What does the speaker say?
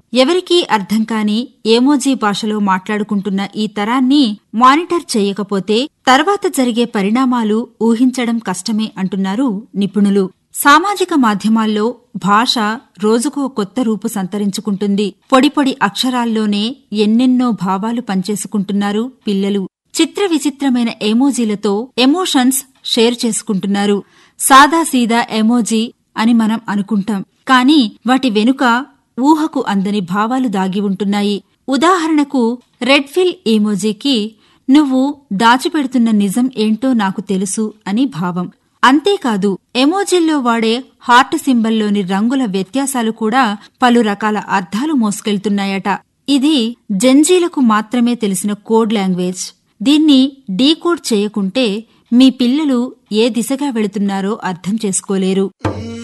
ఎవరికీ అర్థం కాని ఏమోజీ భాషలో మాట్లాడుకుంటున్న ఈ తరాన్ని మానిటర్ చేయకపోతే తర్వాత జరిగే పరిణామాలు ఊహించడం కష్టమే అంటున్నారు నిపుణులు సామాజిక మాధ్యమాల్లో భాష రోజుకో కొత్త రూపు సంతరించుకుంటుంది పొడి పొడి అక్షరాల్లోనే ఎన్నెన్నో భావాలు పంచేసుకుంటున్నారు పిల్లలు చిత్ర విచిత్రమైన ఎమోజీలతో ఎమోషన్స్ షేర్ చేసుకుంటున్నారు సాదాసీదా ఎమోజీ అని మనం అనుకుంటాం కానీ వాటి వెనుక ఊహకు అందని భావాలు దాగి ఉంటున్నాయి ఉదాహరణకు రెడ్ ఫిల్ ఈమోజీకి నువ్వు దాచిపెడుతున్న నిజం ఏంటో నాకు తెలుసు అని భావం అంతేకాదు ఎమోజిల్లో వాడే హార్ట్ సింబల్లోని రంగుల వ్యత్యాసాలు కూడా పలు రకాల అర్థాలు మోసుకెళ్తున్నాయట ఇది జంజీలకు మాత్రమే తెలిసిన కోడ్ లాంగ్వేజ్ దీన్ని డీకోడ్ చేయకుంటే మీ పిల్లలు ఏ దిశగా వెళుతున్నారో అర్థం చేసుకోలేరు